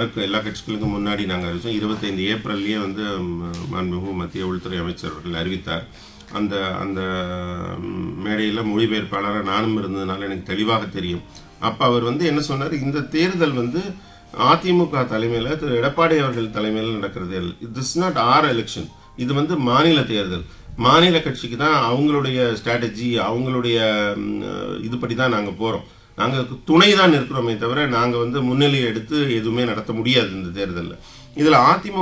எல்லாருக்கும் எல்லா கட்சிகளுக்கும் முன்னாடி நாங்கள் அறிவிச்சோம் இருபத்தைந்து ஏப்ரல்லையே வந்து ம், மாண்புமிகு மத்திய உள்துறை அமைச்சர் அவர்கள் அறிவித்தார் அந்த அந்த ம், மேடையில் மொழிபெயர்ப்பாளராக நானும் இருந்ததுனால எனக்கு தெளிவாக தெரியும் அப்போ அவர் வந்து என்ன சொன்னார் இந்த தேர்தல் வந்து அதிமுக தலைமையில் திரு எடப்பாடி அவர்கள் தலைமையில் நடக்கிற தேர்தல் திஸ் நாட் ஆர் எலெக்ஷன் இது வந்து மாநில தேர்தல் மாநில கட்சிக்கு தான் அவங்களுடைய ஸ்ட்ராட்டஜி அவங்களுடைய ம், இதுபடி தான் நாங்கள் போகிறோம் நாங்கள் துணை தான் இருக்கிறோமே தவிர நாங்கள் வந்து முன்னிலையை எடுத்து எதுவுமே நடத்த முடியாது இந்த தேர்தலில் இதில் அதிமுக